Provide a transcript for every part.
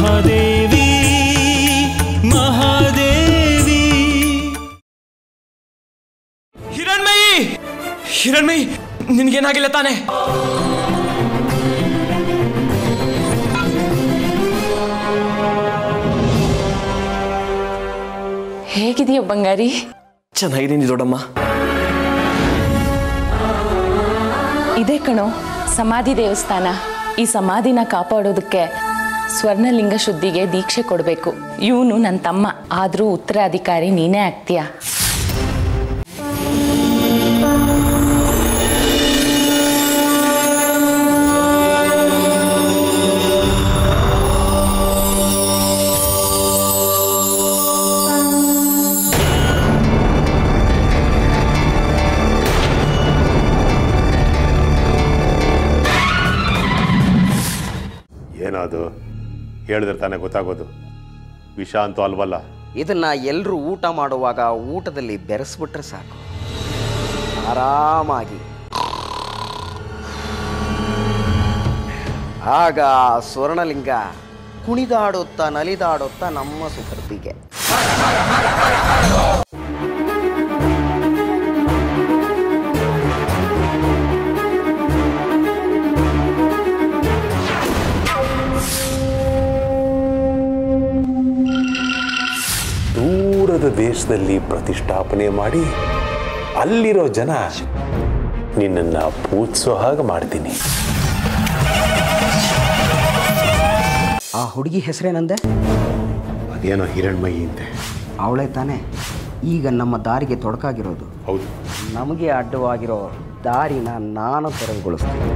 ಮಹಾದೇವಿ ಮಹಾದೇವಿ ಹಿರಣ್ಮಯಿ ಹಿರಣ್ಮಯಿ ನಿನ್ಗೇನಾಗಿಲ್ಲ ತಾನೆ ಹೇಗಿದೆಯೋ ಬಂಗಾರಿ ಚೆನ್ನಾಗಿದ್ದೀನಿ ದೊಡ್ಡಮ್ಮ ಇದೇ ಕಣೋ ಸಮಾಧಿ ದೇವಸ್ಥಾನ ಈ ಸಮಾಧಿನ ಕಾಪಾಡೋದಕ್ಕೆ ಸ್ವರ್ಣಲಿಂಗ ಶುದ್ಧಿಗೆ ದೀಕ್ಷೆ ಕೊಡಬೇಕು ಇವನು ನನ್ನ ತಮ್ಮ ಆದರೂ ಉತ್ತರಾಧಿಕಾರಿ ನೀನೇ ಆಗ್ತೀಯ ಏನದು ಹೇಳಿದ್ರೆ ತಾನೇ ಗೊತ್ತಾಗೋದು ವಿಷ ಅಂತೂ ಅಲ್ವಲ್ಲ ಇದನ್ನ ಎಲ್ಲರೂ ಊಟ ಮಾಡುವಾಗ ಊಟದಲ್ಲಿ ಬೆರೆಸ್ಬಿಟ್ರೆ ಸಾಕು ಆರಾಮಾಗಿ ಆಗ ಆ ಸ್ವರ್ಣಲಿಂಗ ಕುಣಿದಾಡುತ್ತಾ ನಲಿದಾಡುತ್ತಾ ನಮ್ಮ ಸುಕೃತಿಗೆ ದೂರದ ದೇಶದಲ್ಲಿ ಪ್ರತಿಷ್ಠಾಪನೆ ಮಾಡಿ ಅಲ್ಲಿರೋ ಜನ ನಿನ್ನನ್ನು ಪೂಜಿಸೋ ಹಾಗೆ ಮಾಡ್ತೀನಿ ಆ ಹುಡುಗಿ ಹೆಸರೇನಂದೆ ಅದೇನೋ ಹಿರಣ್ಮಯಿ ಅಂತೆ ಅವಳೇ ತಾನೇ ಈಗ ನಮ್ಮ ದಾರಿಗೆ ತೊಡಕಾಗಿರೋದು ಹೌದು ನಮಗೆ ಅಡ್ಡವಾಗಿರೋ ದಾರಿನ ನಾನು ತೆರವುಗೊಳಿಸ್ತೀನಿ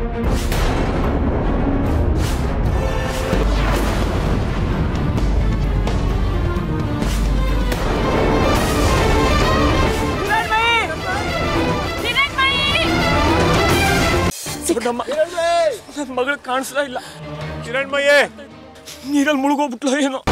ದೊಡ್ಡಮ್ಮ ನನ್ನ ಮಗಳು ಕಾಣಿಸ್ತಾ ಇಲ್ಲ ಹಿರಣ್ಮಯೇ ನೀರಲ್ಲಿ ಮುಳುಗೋಗ್ಬಿಟ್ಲು ಏನೋ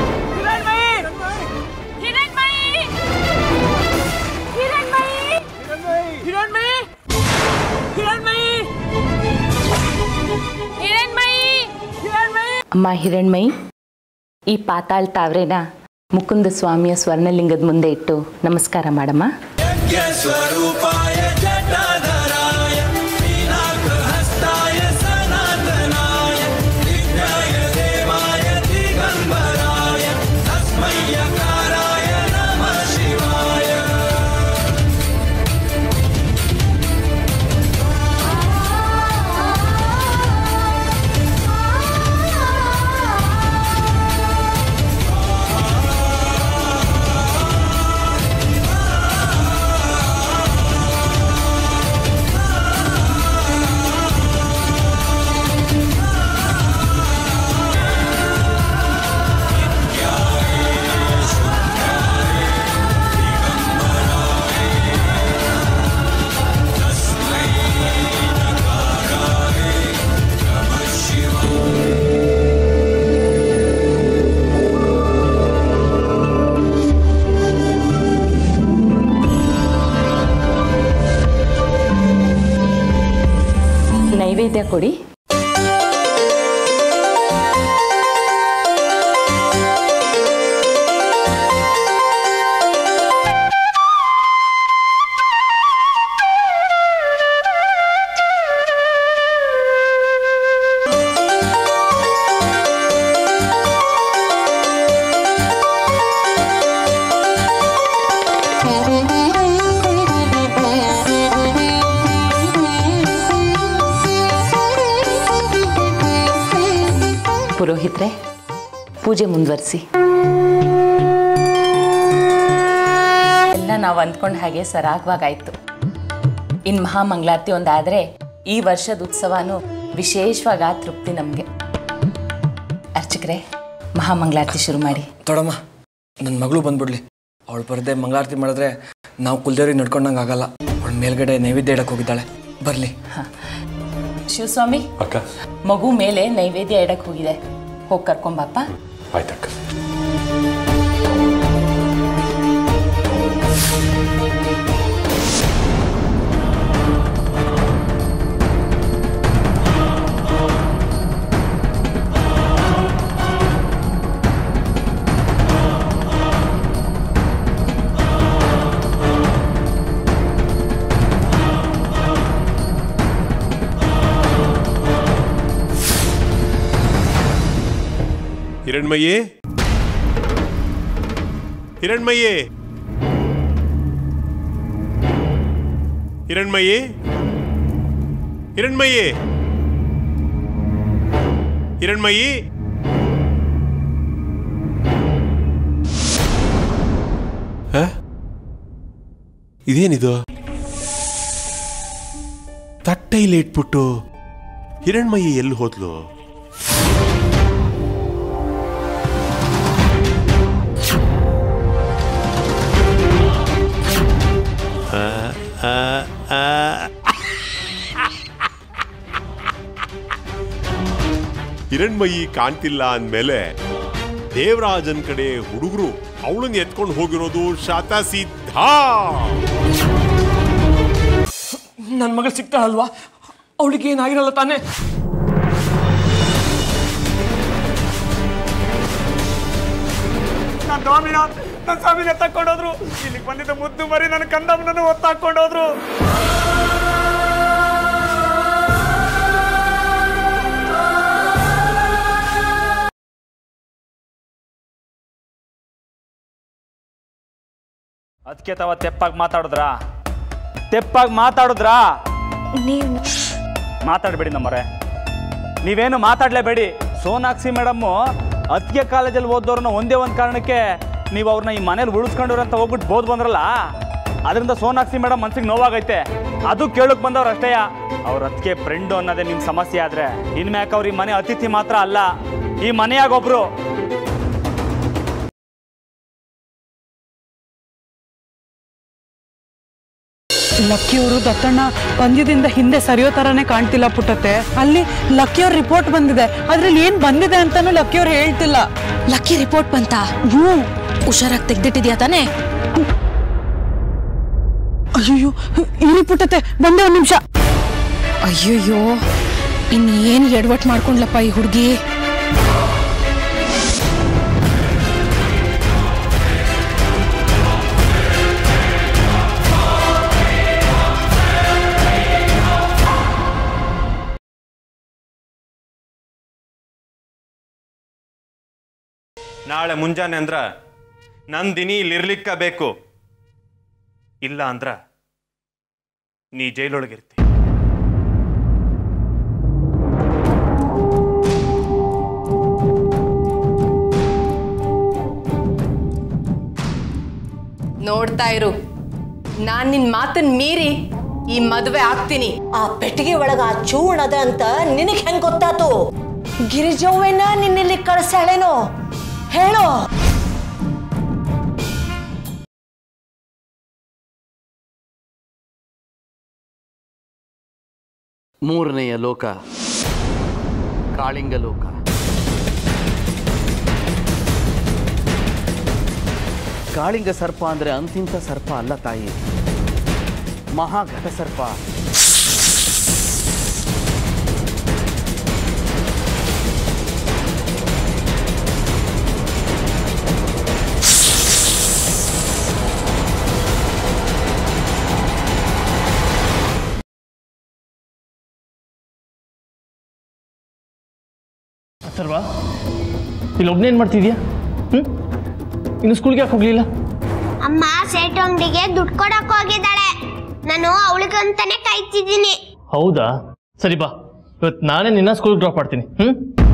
ಅಮ್ಮ ಹಿರಣ್ಮಯಿ ಈ ಪಾತಾಳ್ ತಾವ್ರೆನ ಮುಕುಂದ ಸ್ವಾಮಿಯ ಸ್ವರ್ಣಲಿಂಗದ ಮುಂದೆ ಇಟ್ಟು ನಮಸ್ಕಾರ ಮಾಡಮ್ಮ ಸ್ವರೂಪಾಯ ಜಟಾಧರಾಯ ಹಸ್ತಾಯ ಸನಾತನಾಯ ವಿದ್ಯಾಯ ದೇವಾಯ ದಿಗಂಬರಾಯ ತಸ್ಮಯ್ಯಕಾರಾಯ ನಮಃ ಶಿವಾಯ ನೈವೇದ್ಯ ಕೊಡಿ ಪುರೋಹಿತ್ರೆ ಪೂಜೆ ಮುಂದುವರಿಸಿ ಎಲ್ಲ ನಾವು ಅಂದ್ಕೊಂಡ ಹಾಗೆ ಸರಾಗವಾಗಾಯ್ತು ಇನ್ನು ಮಹಾಮಂಗಳಾರತಿ ಒಂದಾದರೆ ಈ ವರ್ಷದ ಉತ್ಸವನೂ ವಿಶೇಷವಾಗಿ ಆ ತೃಪ್ತಿ ನಮಗೆ ಅರ್ಚಕರೇ ಮಹಾಮಂಗಳಾರತಿ ಶುರು ಮಾಡಿ ದೊಡಮ್ಮ ನನ್ನ ಮಗಳು ಬಂದ್ಬಿಡ್ಲಿ ಅವಳು ಬರದೆ ಮಂಗಳಾರತಿ ಮಾಡಿದ್ರೆ ನಾವು ಕುಲ್ದೇವ್ರಿಗೆ ನಡ್ಕೊಂಡಂಗೆ ಆಗಲ್ಲ ಅವಳ ಮೇಲ್ಗಡೆ ನೈವೇದ್ಯ ಇಡಕ್ಕೆ ಹೋಗಿದ್ದಾಳೆ ಬರಲಿ ಶಿವಸ್ವಾಮಿ ಅಕ್ಕ ಮಗು ಮೇಲೆ ನೈವೇದ್ಯ ಇಡಕ್ಕೆ ಹೋಗಿದೆ ಹೋಗಿ ಕರ್ಕೊಂಬಪ್ಪ ಆಯ್ತಕ್ಕ ಹಿರಣ್ಮಯ್ಯೇ ಹಿರಣ್ಮಯ್ಯೇ ಹಿರಣ್ಮಯ್ಯೇ ಹಿರಣ್ಮಯ್ಯೇ ಹಿರಣ್ಮಯಿ ಇದೇನಿದು ತಟ್ಟೈಲಿ ಇಟ್ಬಿಟ್ಟು ಹಿರಣ್ಮಯಿ ಎಲ್ಲಿ ಹೋದ್ಲು ಆ, ಆ, ಆ. ಹಿರಣ್ಮಯಿ ಕಾಣ್ತಿಲ್ಲ ಅಂದ್ಮೇಲೆ ದೇವರಾಜನ್ ಕಡೆ ಹುಡುಗರು ಅವಳನ್ನ ಎತ್ಕೊಂಡು ಹೋಗಿರೋದು ಶತಸಿದ್ಧ ನನ್ನ ಮಗಳು ಸಿಗ್ತಾಳಲ್ವಾ ಅವಳಿಗೆ ಏನಾಗಿರಲ್ಲ ತಾನೇ ನನ್ನ ಸ್ವಾಮಿನ ನನ್ನ ಸ್ವಾಮಿನ ತಕ್ಕೊಂಡೋದ್ರು ಇಲ್ಲಿಗೆ ಬಂದಿದ್ದ ಮುದ್ದು ಮರಿ ನನ್ನ ಕಂದಮ್ಮನನ್ನು ಹೊತ್ತಾಕೊಂಡೋದ್ರು ಅದಕ್ಕೆ ತವ ತೆಪ್ಪಾಗಿ ಮಾತಾಡಿದ್ರಾ ತೆಪ್ಪಾಗಿ ಮಾತಾಡಿದ್ರಾ ನೀವು ಮಾತಾಡಬೇಡಿ ನಮ್ಮರೆ ನೀವೇನು ಮಾತಾಡಲೇಬೇಡಿ ಸೋನಾಕ್ಷಿ ಮೇಡಮ್ಮು ಅತ್ತಿಗೆ ಕಾಲೇಜಲ್ಲಿ ಓದೋರನ್ನ ಒಂದೇ ಒಂದು ಕಾರಣಕ್ಕೆ ನೀವು ಅವ್ರನ್ನ ಈ ಮನೇಲಿ ಉಳಿಸ್ಕೊಂಡವ್ರು ಅಂತ ಹೋಗ್ಬಿಟ್ಟು ಬೋದ್ ಬಂದ್ರಲ್ಲ ಅದರಿಂದ ಸೋನಾಕ್ಷಿ ಮೇಡಮ್ ಮನ್ಸಿಗೆ ನೋವಾಗೈತೆ ಅದು ಕೇಳಕ್ ಬಂದವ್ರು ಅಷ್ಟೇ ಅವ್ರ ಅತ್ತಿಗೆ ಫ್ರೆಂಡು ಅನ್ನೋದೇ ನಿಮ್ಮ ಸಮಸ್ಯೆ ಆದ್ರೆ ಇನ್ಮ್ಯಾಕ್ ಅವ್ರು ಈ ಮನೆ ಅತಿಥಿ ಮಾತ್ರ ಅಲ್ಲ ಈ ಮನೆಯಾಗ ಒಬ್ರು ಲಕ್ಕಿಯವರು ದತ್ತಣ್ಣ ಪಂದ್ಯದಿಂದ ಹಿಂದೆ ಸರಿಯೋ ತರಾನೇ ಕಾಣ್ತಿಲ್ಲ ಪುಟ್ಟತ್ತೆ ಅಲ್ಲಿ ಲಕ್ಕಿಯವ್ರ ರಿಪೋರ್ಟ್ ಬಂದಿದೆ ಅದ್ರಲ್ಲಿ ಏನ್ ಬಂದಿದೆ ಅಂತಾನು ಲಕ್ಕಿಯವ್ರು ಹೇಳ್ತಿಲ್ಲ ಲಕ್ಕಿ ರಿಪೋರ್ಟ್ ಬಂತ ಹ್ಞೂ ಹುಷಾರಾಗಿ ತೆಗ್ದಿಟ್ಟಿದ್ಯಾ ತಾನೇ ಅಯ್ಯೋ ಇರಿ ಪುಟ್ಟತ್ತೆ ಬಂದೆ ಒಂದ್ ನಿಮಿಷ ಅಯ್ಯಯ್ಯೋ ಇನ್ನೇನು ಎಡವಟ್ ಮಾಡ್ಕೊಂಡ್ಲಪ್ಪ ಈ ಹುಡುಗಿ ನಾಳೆ ಮುಂಜಾನೆ ಅಂದ್ರ ನಂದಿನಿ ಇಲ್ಲಿರ್ಲಿಕ್ಕ ಬೇಕು ಇಲ್ಲ ಅಂದ್ರ ನೀ ಜೈಲೊಳಗಿರ್ತಿ ನೋಡ್ತಾ ಇರು ನಾನ್ ನಿನ್ ಮಾತನ್ ಮೀರಿ ಈ ಮದುವೆ ಆಗ್ತೀನಿ ಆ ಪೆಟ್ಟಿಗೆ ಒಳಗ ಆ ಚೂರ್ಣ ಅದ ಅಂತ ನಿನಗ್ ಹೆಂಗ್ ಗೊತ್ತಾತು ಗಿರಿಜವ್ವನ ನಿನ್ನಿಲ್ಲಿ ಕಳ್ಸಾಳೇನೋ ಹೇಳೋ ಮೂರನೆಯ ಲೋಕ ಕಾಳಿಂಗ ಲೋಕ ಕಾಳಿಂಗ ಸರ್ಪ ಅಂದ್ರೆ ಅಂತಿಂತ ಸರ್ಪ ಅಲ್ಲ ತಾಯಿ ಮಹಾಘಟ ಸರ್ಪ ಸರ್ವಾ ಇಲ್ಲಿ ಒಬ್ಬನೇನು ಮಾಡ್ತಿದ್ಯಾ ಹ್ಞೂ ಇನ್ನು ಸ್ಕೂಲ್ಗೆ ಯಾಕೆ ಹೋಗಲಿಲ್ಲ ಅಮ್ಮ ಸೇಟು ಅಂಗಡಿಗೆ ದುಡ್ಡು ಕೊಡಕ್ ಹೋಗಿದ್ದಾಳೆ ನಾನು ಅವಳಿಗಂತಾನೆ ಕಾಯ್ತಿದ್ದೀನಿ ಹೌದಾ ಸರಿ ಬಾ ಇವತ್ತು ನಾನೇ ನಿನ್ನ ಸ್ಕೂಲ್ಗೆ ಡ್ರಾಪ್ ಮಾಡ್ತೀನಿ ಹ್ಞೂ